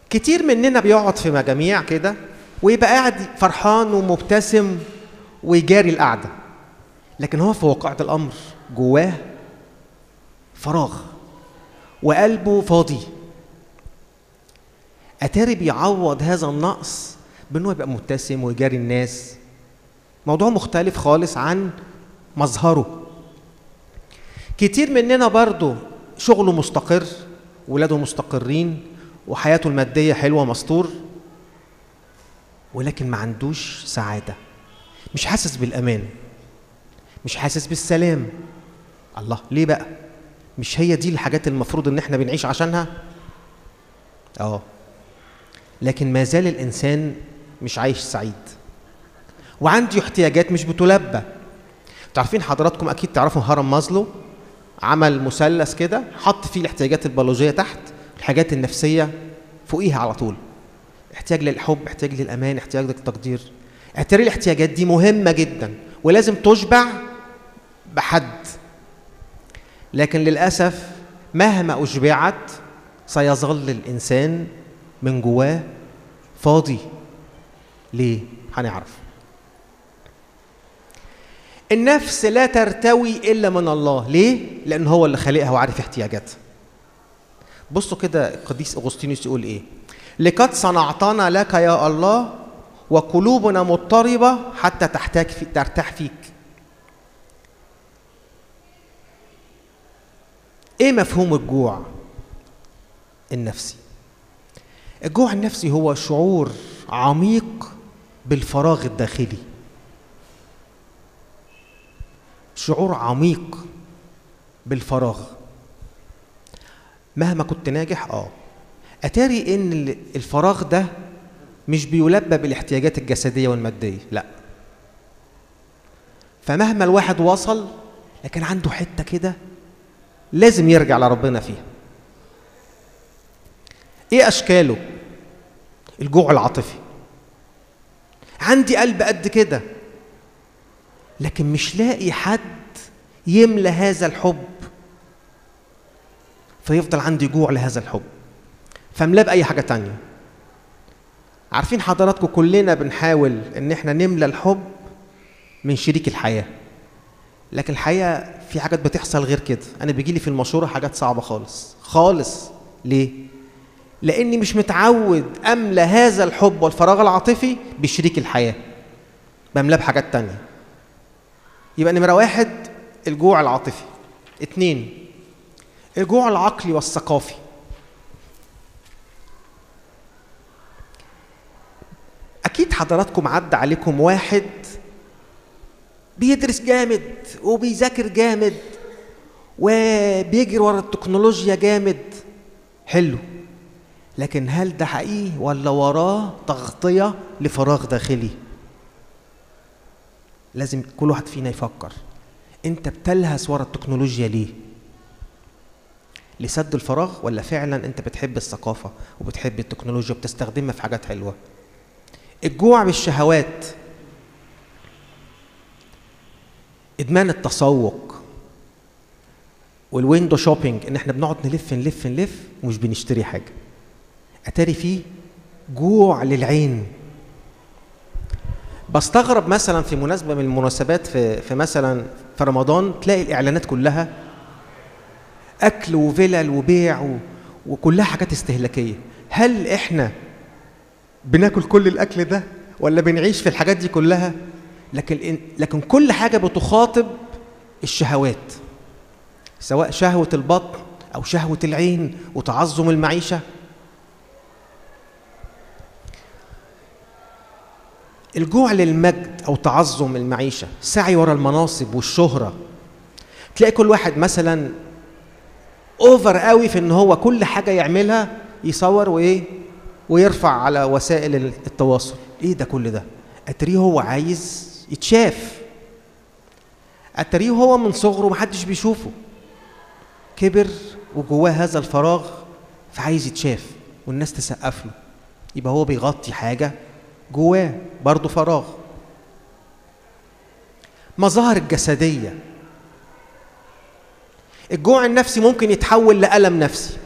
كتير مننا بيقعد في مجاميع كده ويبقى قاعد فرحان ومبتسم ويجاري القعدة لكن هو في واقعة الأمر جواه فراغ وقلبه فاضي أتاري بيعوض هذا النقص بأنه يبقى مبتسم ويجاري الناس موضوع مختلف خالص عن مظهره كتير مننا برضه شغله مستقر ولاده مستقرين وحياته المادية حلوة مستور ولكن ما عندوش سعادة مش حاسس بالأمان مش حاسس بالسلام الله ليه بقى مش هي دي الحاجات المفروض ان احنا بنعيش عشانها اه لكن ما زال الانسان مش عايش سعيد وعنده احتياجات مش بتلبى تعرفين حضراتكم اكيد تعرفوا هرم مازلو عمل مثلث كده حط فيه الاحتياجات البيولوجيه تحت الحاجات النفسيه فوقيها على طول احتياج للحب احتياج للامان احتياج للتقدير اعتري الاحتياجات دي مهمه جدا ولازم تشبع بحد لكن للاسف مهما اشبعت سيظل الانسان من جواه فاضي ليه هنعرف النفس لا ترتوي الا من الله ليه لان هو اللي خالقها وعارف احتياجاتها بصوا كده القديس اغسطينوس يقول ايه لقد صنعتنا لك يا الله وقلوبنا مضطربه حتى تحتاج في ترتاح فيك ايه مفهوم الجوع النفسي الجوع النفسي هو شعور عميق بالفراغ الداخلي شعور عميق بالفراغ مهما كنت ناجح اه اتاري ان الفراغ ده مش بيلبى بالاحتياجات الجسديه والماديه لا فمهما الواحد وصل لكن عنده حته كده لازم يرجع لربنا فيها ايه اشكاله الجوع العاطفي عندي قلب قد كده لكن مش لاقي حد يملى هذا الحب فيفضل عندي جوع لهذا الحب فاملاه باي حاجه تانية عارفين حضراتكم كلنا بنحاول ان احنا نملى الحب من شريك الحياه لكن الحقيقه في حاجات بتحصل غير كده انا بيجي لي في المشوره حاجات صعبه خالص خالص ليه لاني مش متعود املى هذا الحب والفراغ العاطفي بشريك الحياه بملاه بحاجات تانية يبقى نمرة واحد الجوع العاطفي اتنين الجوع العقلي والثقافي أكيد حضراتكم عدى عليكم واحد بيدرس جامد وبيذاكر جامد وبيجري ورا التكنولوجيا جامد حلو لكن هل ده حقيقي ولا وراه تغطية لفراغ داخلي؟ لازم كل واحد فينا يفكر انت بتلهس ورا التكنولوجيا ليه لسد الفراغ ولا فعلا انت بتحب الثقافة وبتحب التكنولوجيا وبتستخدمها في حاجات حلوة الجوع بالشهوات ادمان التسوق والويندو شوبينج ان احنا بنقعد نلف نلف نلف ومش بنشتري حاجه اتاري فيه جوع للعين بستغرب مثلا في مناسبه من المناسبات في في مثلا في رمضان تلاقي الاعلانات كلها اكل وفلل وبيع و... وكلها حاجات استهلاكيه هل احنا بناكل كل الاكل ده ولا بنعيش في الحاجات دي كلها لكن لكن كل حاجه بتخاطب الشهوات سواء شهوه البطن او شهوه العين وتعظم المعيشه الجوع للمجد او تعظم المعيشه سعي ورا المناصب والشهره تلاقي كل واحد مثلا اوفر قوي في ان هو كل حاجه يعملها يصور وايه ويرفع على وسائل التواصل ايه ده كل ده اتريه هو عايز يتشاف اتريه هو من صغره محدش بيشوفه كبر وجواه هذا الفراغ فعايز يتشاف والناس تسقف له يبقى هو بيغطي حاجه جواه برضه فراغ مظاهر الجسديه الجوع النفسي ممكن يتحول لألم نفسي